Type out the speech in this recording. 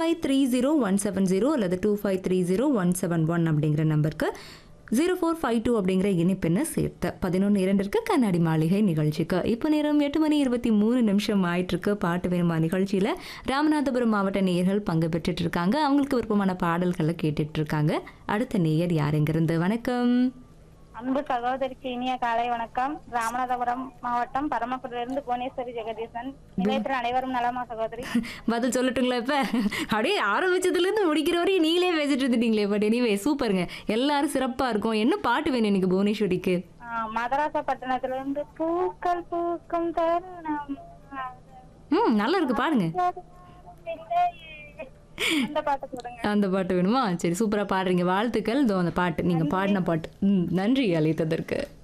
five three zero one seven zero அல்லது two five three zero one seven one அப்படிங்கிற நம்பருக்கு zero four five two அப்படிங்கிற இனிப்பெண்ணை சேர்த்த பதினொன்று இரண்டிற்கு கண்ணாடி மாளிகை நிகழ்ச்சிக்கு இப்போ நேரம் எட்டு மணி இருபத்தி மூணு நிமிஷம் ஆயிட்டிருக்கு பாட்டு வேணுமா நிகழ்ச்சியில் ராமநாதபுரம் மாவட்ட நேயர்கள் பங்கு பெற்றுட்டு இருக்காங்க அவங்களுக்கு விருப்பமான பாடல்களை கேட்டுட்டு இருக்காங்க அடுத்த நேயர் யாருங்கிருந்து வணக்கம் அன்பு சகோதரிக்கு இனிய காலை வணக்கம் ராமநாதபுரம் மாவட்டம் பரமக்குடியிலிருந்து புவனேஸ்வரி ஜெகதீசன் நிலையத்தில் அனைவரும் நலமா சகோதரி பதில் சொல்லட்டுங்களா இப்போ அப்படியே ஆரம்பிச்சதுலேருந்து முடிக்கிற வரையும் நீங்களே பேசிட்டு இருந்துட்டீங்களே பட் எனிவே சூப்பருங்க எல்லாரும் சிறப்பாக இருக்கும் என்ன பாட்டு வேணும் இன்னைக்கு புவனேஸ்வரிக்கு ஆஹ் மதராசப்பட்டினத்திலிருந்து பூக்கள் பூக்கும் தருணம் ம் நல்லா இருக்கு பாடுங்க அந்த பாட்டு சொல்லுங்க அந்த பாட்டு வேணுமா சரி சூப்பராக பாடுறீங்க வாழ்த்துக்கள் இதோ அந்த பாட்டு நீங்கள் பாடின பாட்டு ம் நன்றி அழைத்ததற்கு